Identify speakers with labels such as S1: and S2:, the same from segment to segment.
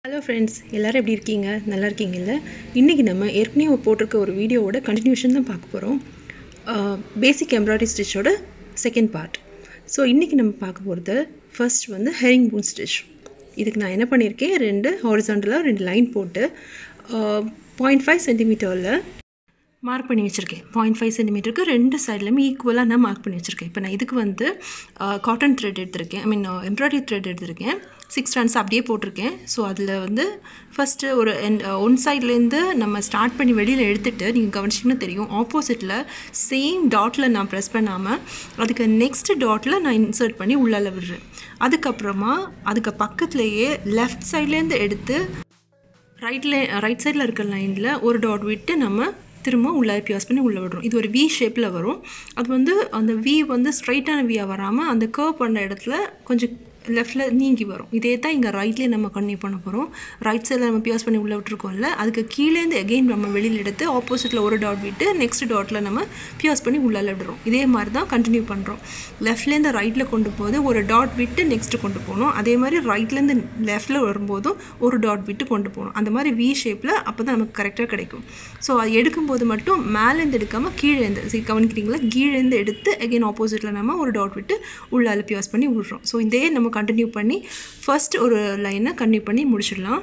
S1: hello friends எல்லோரும் எப்படி இருக்கீங்க நல்லா இருக்கீங்கல்ல இன்றைக்கி நம்ம ஏற்கனவே போட்டிருக்க ஒரு வீடியோவோட கண்டினியூஷன் தான் பார்க்க போகிறோம் பேசிக் எம்ப்ராய்டரி ஸ்டிச்சோட செகண்ட் பார்ட் ஸோ இன்றைக்கி நம்ம பார்க்க போகிறது ஃபர்ஸ்ட் வந்து ஹெரிங் பூன் ஸ்டிச் இதுக்கு நான் என்ன பண்ணியிருக்கேன் ரெண்டு ஹாரிசாண்டலாக ரெண்டு லைன் போட்டு பாயிண்ட் ஃபைவ் சென்டிமீட்டரில் மார்க் பண்ணி வச்சுருக்கேன் பாயிண்ட் ஃபைவ் சென்டிமீட்டருக்கு ரெண்டு சைட்லையுமே ஈக்குவலாக நான் மார்க் பண்ணி வச்சுருக்கேன் இப்போ நான் இதுக்கு வந்து காட்டன் த்ரெட் எடுத்திருக்கேன் ஐ மீன் எம்ப்ராய்டரி த்ரெட் எடுத்திருக்கேன் சிக்ஸ் ஸ்டாண்ட்ஸ் அப்படியே போட்டிருக்கேன் ஸோ அதில் வந்து ஃபஸ்ட்டு ஒரு என் ஒன் சைட்லேருந்து நம்ம ஸ்டார்ட் பண்ணி வெளியில் எடுத்துகிட்டு நீங்கள் கவனிச்சிங்கன்னா தெரியும் ஆப்போசிட்டில் சேம் டாட்டில் நான் ப்ரெஸ் பண்ணாமல் அதுக்கு நெக்ஸ்ட் டாட்டில் நான் இன்சர்ட் பண்ணி உள்ளால விடுறேன் அதுக்கப்புறமா அதுக்கு பக்கத்துலேயே லெஃப்ட் சைட்லேருந்து எடுத்து ரைட்ல ரைட் சைடில் இருக்க லைனில் ஒரு டாட் விட்டு நம்ம திரும்ப உள்ளே பியாஸ் பண்ணி உள்ளே விடுறோம் இது ஒரு வி ஷேப்பில் வரும் அது வந்து அந்த வி வந்து ஸ்ட்ரைட்டான வியாக வராமல் அந்த கர்வ் பண்ண இடத்துல கொஞ்சம் லெஃப்டில் நீங்கி வரும் இதே தான் இங்கே ரைட்லேயே நம்ம கன்டினியூ பண்ண போகிறோம் ரைட் சைடில் நம்ம பியாஸ் பண்ணி உள்ளே விட்டுருக்கோம்ல அதுக்கு கீழேருந்து எகெயின் நம்ம வெளியில் எடுத்து ஆப்போசிட்டில் ஒரு டாட் விட்டு நெக்ஸ்ட் டாட்டில் நம்ம பியாஸ் பண்ணி உள்ளே விடுறோம் இதே மாதிரி தான் கண்டினியூ பண்ணுறோம் லெஃப்ட்லேருந்து ரைட்டில் கொண்டு போது ஒரு டாட் விட்டு நெக்ஸ்ட்டு கொண்டு போகணும் அதே மாதிரி ரைட்லேருந்து லெஃப்ட்டில் வரும்போதும் ஒரு டாட் விட்டு கொண்டு போகணும் அந்த மாதிரி வி ஷேப்பில் அப்போ தான் நமக்கு கரெக்டாக கிடைக்கும் ஸோ அது எடுக்கும்போது மட்டும் மேலேருந்து எடுக்காமல் கீழேருந்து சரி கவனிக்கிறீங்களா கீழேருந்து எடுத்து எகெயின் ஆப்போசிட்டில் நம்ம ஒரு டாட் விட்டு உள்ளால பியாஸ் பண்ணி விடுறோம் ஸோ இதே நம்ம கண்டினியூ பண்ணி ஃபர்ஸ்ட் ஒரு லைனை கண்டினியூ பண்ணி முடிச்சிடலாம்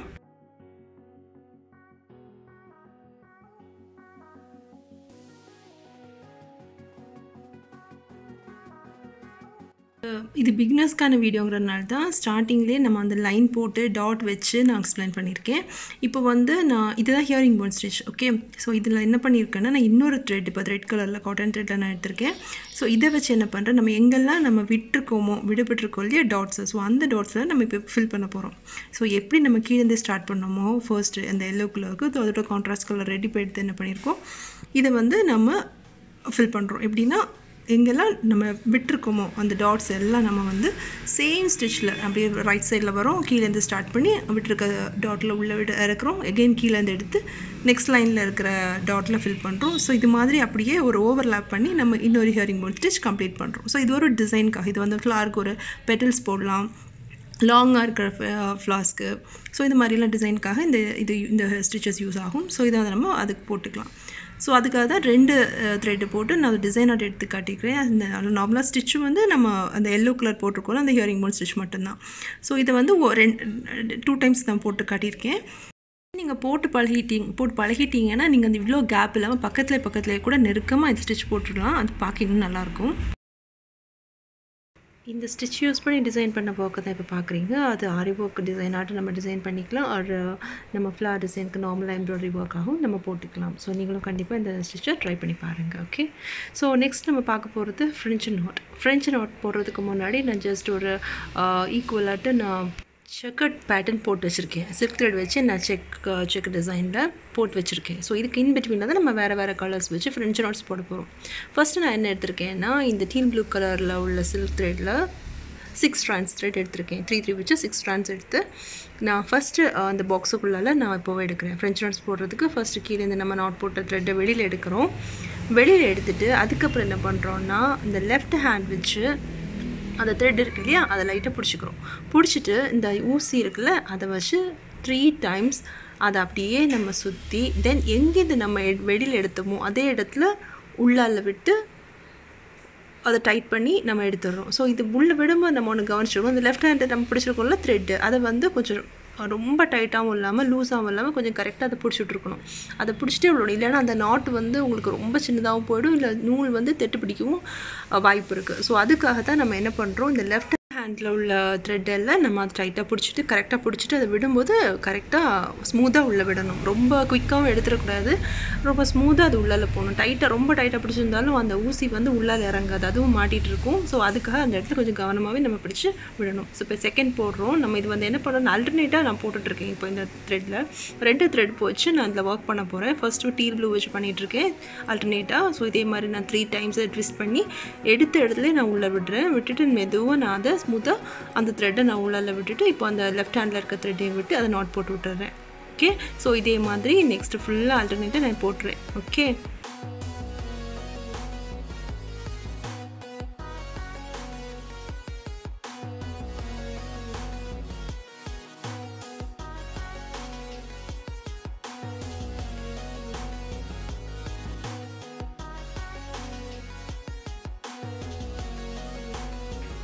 S1: இது பிகினர்ஸ்க்கான வீடியோங்கிறதுனால தான் ஸ்டார்டிங்லேயே நம்ம அந்த லைன் போட்டு டாட் வச்சு நான் எக்ஸ்பிளைன் பண்ணியிருக்கேன் இப்போ வந்து நான் இதுதான் herringbone stitch okay so இதில் என்ன பண்ணியிருக்கேன்னா நான் இன்னொரு த்ரெட் இப்போ ரெட் கலரில் காட்டன் த்ரெட்டில் நான் எடுத்திருக்கேன் ஸோ இதை வச்சு என்ன பண்ணுறேன் நம்ம எங்கெல்லாம் நம்ம விட்டுருக்கோமோ விடுபட்டிருக்கோம் இல்லையா டாட்ஸ் ஸோ அந்த டாட்ஸில் நம்ம இப்போ ஃபில் பண்ண போகிறோம் ஸோ எப்படி நம்ம கீழேருந்து ஸ்டார்ட் பண்ணோமோ ஃபர்ஸ்ட்டு அந்த எல்லோ கலருக்கு அதோட கான்ட்ராஸ்ட் கலர் ரெடி எடுத்து என்ன பண்ணியிருக்கோம் இதை வந்து நம்ம ஃபில் பண்ணுறோம் எப்படின்னா எங்கெல்லாம் நம்ம விட்டுருக்கோமோ அந்த டாட்ஸ் எல்லாம் நம்ம வந்து சேம் ஸ்டிச்சில் அப்படியே ரைட் சைடில் வரோம் கீழேருந்து ஸ்டார்ட் பண்ணி விட்டுருக்க டாட்டில் உள்ள விட இறக்குறோம் எகெயின் கீழேருந்து எடுத்து நெக்ஸ்ட் லைனில் இருக்கிற டாட்டில் ஃபில் பண்ணுறோம் ஸோ இது மாதிரி அப்படியே ஒரு ஓவர்லேப் பண்ணி நம்ம இன்னொரு ஹியரிங் போன் ஸ்டிச் கம்ப்ளீட் பண்ணுறோம் ஸோ இது ஒரு டிசைனுக்காக இது வந்து ஃப்ளாருக்கு ஒரு பெட்டல்ஸ் போடலாம் லாங்காக இருக்கிற ஃப்ளாஸ்க்கு ஸோ இது மாதிரிலாம் டிசைனுக்காக இந்த இது இந்த ஸ்டிச்சஸ் யூஸ் ஆகும் ஸோ இதை வந்து நம்ம அதுக்கு போட்டுக்கலாம் ஸோ அதுக்காக தான் ரெண்டு த்ரெட்டு போட்டு நான் டிசைன் ஆர்ட் எடுத்து காட்டிக்கிறேன் அந்த நார்மலாக ஸ்டிச்சு வந்து நம்ம அந்த எல்லோ கலர் போட்டிருக்கோம் அந்த ஹியரிங் போன் ஸ்டிச் மட்டும்தான் ஸோ இதை வந்து ரெண்டு டூ டைம்ஸ் நான் போட்டு காட்டியிருக்கேன் நீங்கள் போட்டு பழகிட்டீங்க போட்டு பழகிட்டீங்கன்னா நீங்கள் அந்த இவ்வளோ கேப் இல்லாமல் பக்கத்தில் பக்கத்துலேயே கூட நெருக்கமாக இந்த ஸ்டிச் போட்டுடலாம் அது பார்க்க இன்னும் நல்லாயிருக்கும் இந்த ஸ்டிச் யூஸ் பண்ணி டிசைன் பண்ண ஒர்க்கு தான் இப்போ பார்க்குறீங்க அது ஆரி ஒர்க் டிசைன் ஆட்டு நம்ம டிசைன் பண்ணிக்கலாம் ஒரு நம்ம ஃப்ளார் டிசைனுக்கு நார்மலாக எம்ப்ராய்டரி ஒர்க் ஆகும் நம்ம போட்டுக்கலாம் ஸோ நீங்களும் கண்டிப்பாக இந்த ஸ்டிச்சை ட்ரை பண்ணி பாருங்கள் ஓகே ஸோ நெக்ஸ்ட் நம்ம பார்க்க போகிறது ஃப்ரெஞ்சு நாட் ஃப்ரெஞ்சு நாட் போடுறதுக்கு முன்னாடி நான் ஜஸ்ட் ஒரு ஈக்குவலாட்டு நான் செக்கட் பேட்டர்ன் போட்டு வச்சுருக்கேன் சில்க் த்ரெட் வச்சு நான் செக் செக் டிசைனில் போட்டு வச்சுருக்கேன் ஸோ இதுக்கு இன் பிட்வீனில் தான் நம்ம வேறு வேறு கலர்ஸ் வச்சு ஃப்ரெஞ்ச் நாட்ஸ் போட போகிறோம் ஃபஸ்ட்டு நான் என்ன எடுத்திருக்கேன்னா இந்த டீல் ப்ளூ கலரில் உள்ள சில்க் த்ரெட்டில் சிக்ஸ் ஸ்ட்ராண்ட்ஸ் த்ரெட் எடுத்திருக்கேன் த்ரீ த்ரீ வச்சு சிக்ஸ் ஸ்ட்ராண்ட்ஸ் எடுத்து நான் ஃபஸ்ட்டு அந்த பாக்ஸுக்குள்ளால் நான் இப்போவே எடுக்கிறேன் ஃப்ரெஞ்ச் நாட்ஸ் போடுறதுக்கு ஃபஸ்ட்டு கீழே இந்த நம்ம நாட் போட்ட த்ரெட்டை வெளியில் எடுக்கிறோம் வெளியில் எடுத்துகிட்டு அதுக்கப்புறம் என்ன பண்ணுறோன்னா இந்த லெஃப்ட் ஹேண்ட் வச்சு அந்த த்ரெட் இருக்கு இல்லையா அதை லைட்டாக பிடிச்சிக்கிறோம் பிடிச்சிட்டு இந்த ஊசி இருக்குல்ல அதை வச்சு த்ரீ டைம்ஸ் அதை அப்படியே நம்ம சுற்றி தென் எங்கேருந்து நம்ம வெளியில் எடுத்தோமோ அதே இடத்துல உள்ளால விட்டு அதை டைட் பண்ணி நம்ம எடுத்துடுறோம் ஸோ இது உள்ளே விடும்போது நம்ம ஒன்று கவனிச்சிருக்கோம் இந்த லெஃப்ட் ஹேண்டை நம்ம பிடிச்சிருக்கோம்ல த்ரெட்டு அதை வந்து கொஞ்சம் ரொம்ப டைட்டாகவும் இல்லாமல் லூஸாகவும் இல்லாமல் கொஞ்சம் கரெக்டாக அதை பிடிச்சிட்ருக்கணும் அதை பிடிச்சிட்டே விடணும் இல்லைன்னா அந்த நாட் வந்து உங்களுக்கு ரொம்ப சின்னதாகவும் போயிடும் இல்லை நூல் வந்து தெட்டு பிடிக்கவும் வாய்ப்பு இருக்குது ஸோ அதுக்காக தான் நம்ம என்ன பண்ணுறோம் இந்த லெஃப்ட் ஹேண்டில் உள்ள த்ரெட்டெல்லாம் நம்ம அதை டைட்டாக பிடிச்சிட்டு கரெக்டாக பிடிச்சிட்டு அதை விடும்போது கரெக்டாக ஸ்மூத்தாக உள்ளே விடணும் ரொம்ப குயிக்காகவும் எடுத்துடக்கூடாது ரொம்ப ஸ்மூத்தாக அது உள்ளால போகணும் டைட்டாக ரொம்ப டைட்டாக பிடிச்சிருந்தாலும் அந்த ஊசி வந்து உள்ளால இறங்காது அதுவும் மாட்டிகிட்டு இருக்கும் ஸோ அதுக்காக அந்த இடத்துல கொஞ்சம் கவனமாகவே நம்ம பிடிச்சி விடணும் ஸோ இப்போ செகண்ட் போடுறோம் நம்ம இது வந்து என்ன பண்ணணும் அல்டர்னேட்டாக நான் போட்டுட்ருக்கேன் இப்போ இந்த த்ரெட்டில் ரெண்டு த்ரெட் போச்சு நான் அதில் ஒர்க் பண்ண போகிறேன் ஃபஸ்ட்டு டீல் ப்ளூ வச்சு பண்ணிகிட்ருக்கேன் அல்டர்னேட்டாக ஸோ இதே மாதிரி நான் த்ரீ டைம்ஸ் ட்விஸ்ட் பண்ணி எடுத்த இடத்துல நான் உள்ளே விடுறேன் விட்டுட்டு மெதுவாக நான் அதை ஸ்மூத்தாக அந்த த்ரெட்டை நான் உள்ளால விட்டுட்டு இப்போ அந்த லெஃப்ட் ஹேண்டில் இருக்க த்ரெட்டையும் விட்டு அதை நாட் போட்டு விட்டுறேன் ஓகே ஸோ இதே மாதிரி நெக்ஸ்ட் ஃபுல்லாக ஆல்டர்னேட்டாக நான் போட்டுறேன் ஓகே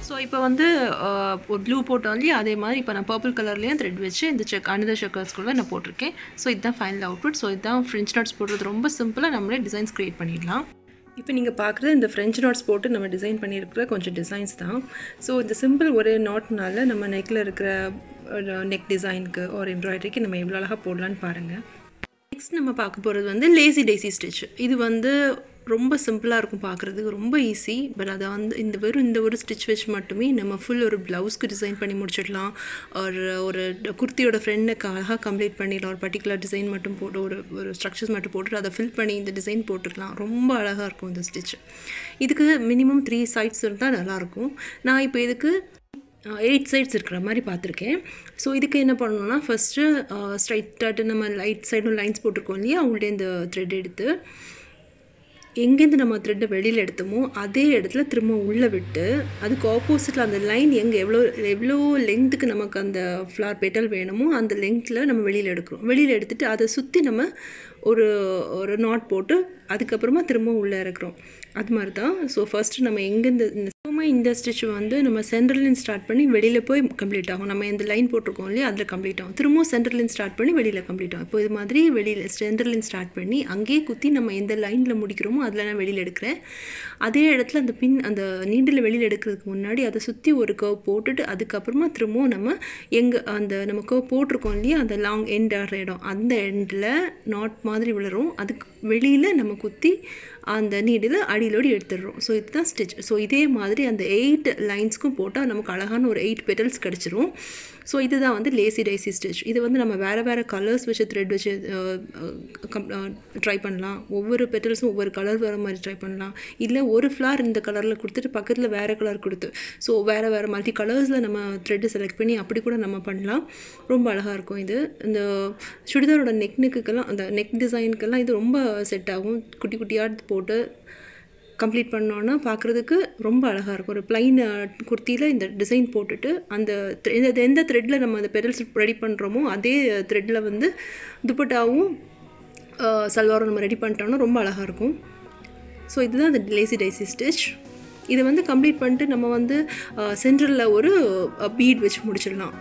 S1: ஸோ இப்போ வந்து அஹ், ஒரு ப்ளூ போட்டோம் இல்லையா அதே மாதிரி இப்போ நான் பர்பிள் கலர்லேயும் த்ரெட் வச்சு இந்த செக் அனதர் செக்கர்ஸ்குள்ளே நான் போட்டிருக்கேன் ஸோ இதுதான் ஃபைனல் அவுட்புட் ஸோ இதுதான் ஃப்ரெஞ்ச் நாட்ஸ் போடுறது ரொம்ப சிம்பிளாக நம்மளே டிசைன்ஸ் க்ரியேட் பண்ணிடலாம் இப்போ நீங்கள் பார்க்குறது இந்த ஃப்ரெஞ்ச் நாட்ஸ் போட்டு நம்ம டிசைன் பண்ணியிருக்கிற கொஞ்சம் டிசைன்ஸ் தான் ஸோ இந்த சிம்பிள் ஒரே நாட்னால நம்ம நெக்கில் இருக்கிற நெக் டிசைனுக்கு ஒரு எம்ப்ராய்டரிக்கு நம்ம எவ்வளோ அழகாக போடலான்னு பாருங்கள் நெக்ஸ்ட் நம்ம பார்க்க போகிறது வந்து லேசி டேசி ஸ்டிச் இது வந்து ரொம்ப சிம்பிளாக இருக்கும் பார்க்குறதுக்கு ரொம்ப ஈஸி பட் அதை வந்து இந்த வெறும் இந்த ஒரு ஸ்டிச் வச்சு மட்டுமே நம்ம ஃபுல் ஒரு ப்ளவுஸ்க்கு டிசைன் பண்ணி முடிச்சிடலாம் ஒரு ஒரு குர்த்தியோட ஃப்ரெண்டுக்கு அழகாக கம்ப்ளீட் பண்ணிடலாம் ஒரு பர்டிகுலர் டிசைன் மட்டும் போட்டு ஒரு ஒரு ஸ்ட்ரக்சர்ஸ் மட்டும் போட்டுட்டு அதை ஃபில் பண்ணி இந்த டிசைன் போட்டுக்கலாம் ரொம்ப அழகாக இருக்கும் இந்த ஸ்டிச் இதுக்கு மினிமம் த்ரீ சைட்ஸ் இருந்தால் நல்லாயிருக்கும் நான் இப்போ இதுக்கு எயிட் சைட்ஸ் இருக்கிற மாதிரி பார்த்துருக்கேன் ஸோ இதுக்கு என்ன பண்ணணும்னா ஃபஸ்ட்டு ஸ்ட்ரைட்டாட்டு நம்ம லைட் சைடும் லைன்ஸ் போட்டிருக்கோம் இல்லையா அவங்கள்ட்ட இந்த த்ரெட் எடுத்து எங்கேருந்து நம்ம த்ரெட்டை வெளியில் எடுத்தோமோ அதே இடத்துல திரும்ப உள்ளே விட்டு அதுக்கு ஆப்போசிட்டில் அந்த லைன் எங்கே எவ்வளோ எவ்வளோ லெங்த்துக்கு நமக்கு அந்த ஃப்ளார் பெட்டல் வேணுமோ அந்த லெங்த்தில் நம்ம வெளியில் எடுக்கிறோம் வெளியில் எடுத்துட்டு அதை சுற்றி நம்ம ஒரு ஒரு நாட் போட்டு அதுக்கப்புறமா திரும்ப உள்ளே இறக்குறோம் அது மாதிரி தான் ஸோ ஃபஸ்ட்டு நம்ம எங்கேருந்து இந்த சும்மா இந்த ஸ்டிச் வந்து நம்ம சென்ட்ரல்லேருந்து ஸ்டார்ட் பண்ணி வெளியில் போய் கம்ப்ளீட் ஆகும் நம்ம இந்த லைன் போட்டிருக்கோம் இல்லையா அதில் கம்ப்ளீட் ஆகும் திரும்பவும் சென்ட்ரல்லேருந்து ஸ்டார்ட் பண்ணி வெளியில் கம்ப்ளீட் ஆகும் இப்போ இது மாதிரி வெளியில் சென்ட்ரல்லேருந்து ஸ்டார்ட் பண்ணி அங்கேயே குத்தி நம்ம எந்த லைனில் முடிக்கிறோமோ அதில் நான் வெளியில் எடுக்கிறேன் அதே இடத்துல அந்த பின் அந்த நீண்டில் வெளியில் எடுக்கிறதுக்கு முன்னாடி அதை சுற்றி ஒரு கர்வ் போட்டுட்டு அதுக்கப்புறமா திரும்பவும் நம்ம எங்கே அந்த நம்ம கர்வ் போட்டிருக்கோம் இல்லையா அந்த லாங் எண்ட் ஆகிற இடம் அந்த எண்டில் நாட் மாதிரி விழுறோம் அதுக்கு வெளியில் நம்ம குத்தி அந்த நீடில் அடியிலோடு எடுத்துடுறோம் ஸோ இதுதான் ஸ்டிச் ஸோ இதே மாதிரி அந்த எயிட் லைன்ஸ்க்கும் போட்டால் நமக்கு அழகான ஒரு எயிட் பெட்டல்ஸ் கிடச்சிரும் ஸோ இதுதான் வந்து லேசி டைசி ஸ்டிச் இது வந்து நம்ம வேறு வேறு கலர்ஸ் வச்சு த்ரெட் வச்சு ட்ரை பண்ணலாம் ஒவ்வொரு பெட்டல்ஸும் ஒவ்வொரு கலர் வர மாதிரி ட்ரை பண்ணலாம் இல்லை ஒரு ஃப்ளார் இந்த கலரில் கொடுத்துட்டு பக்கத்தில் வேறு கலர் கொடுத்து ஸோ வேறு வேறு மல்டி கலர்ஸில் நம்ம த்ரெட்டு செலக்ட் பண்ணி அப்படி கூட நம்ம பண்ணலாம் ரொம்ப அழகாக இருக்கும் இது இந்த சுடிதாரோட நெக் நெக்குக்கெல்லாம் அந்த நெக் டிசைனுக்கெல்லாம் இது ரொம்ப செட் ஆகும் குட்டி குட்டியாக போட்டு கம்ப்ளீட் பண்ணோன்னா பார்க்குறதுக்கு ரொம்ப அழகாக இருக்கும் ஒரு ப்ளைன் குர்த்தியில் இந்த டிசைன் போட்டுட்டு அந்த thre- இந்த எந்த த்ரெட்டில் நம்ம அந்த பெடல்ஸ் ரெடி பண்ணுறோமோ அதே த்ரெட்டில் வந்து துப்பட்டாவும் சல்வாரும் நம்ம ரெடி பண்ணிட்டோம்னா ரொம்ப அழகாக இருக்கும் ஸோ இதுதான் இந்த லேசி டைசி ஸ்டிச் இதை வந்து கம்ப்ளீட் பண்ணிட்டு நம்ம வந்து சென்ட்ரலில் ஒரு பீட் வச்சு முடிச்சிடலாம்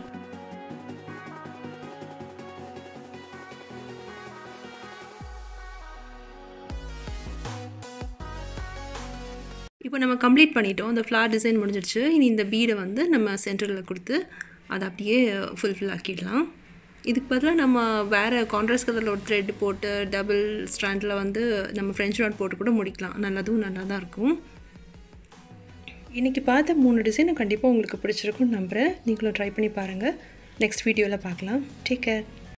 S1: இப்போ நம்ம கம்ப்ளீட் பண்ணிட்டோம் இந்த ஃப்ளார் டிசைன் முடிஞ்சிடுச்சு இனி இந்த பீடை வந்து நம்ம சென்டரில் கொடுத்து அதை அப்படியே ஃபுல்ஃபில் ஆக்கிடலாம் இதுக்கு பதிலாக நம்ம வேறு கான்ட்ராஸ்ட் கலரில் ஒரு த்ரெட் போட்டு டபுள் ஸ்டாண்டில் வந்து நம்ம ஃப்ரெஞ்ச் நாட் போட்டு கூட முடிக்கலாம் நல்லதும் நல்லா தான் இருக்கும் இன்றைக்கி பார்த்த மூணு டிசைனும் கண்டிப்பாக உங்களுக்கு பிடிச்சிருக்கும்னு நம்புகிறேன் நீங்களும் ட்ரை பண்ணி பாருங்கள் நெக்ஸ்ட் வீடியோவில் பார்க்கலாம் டேக் கேர்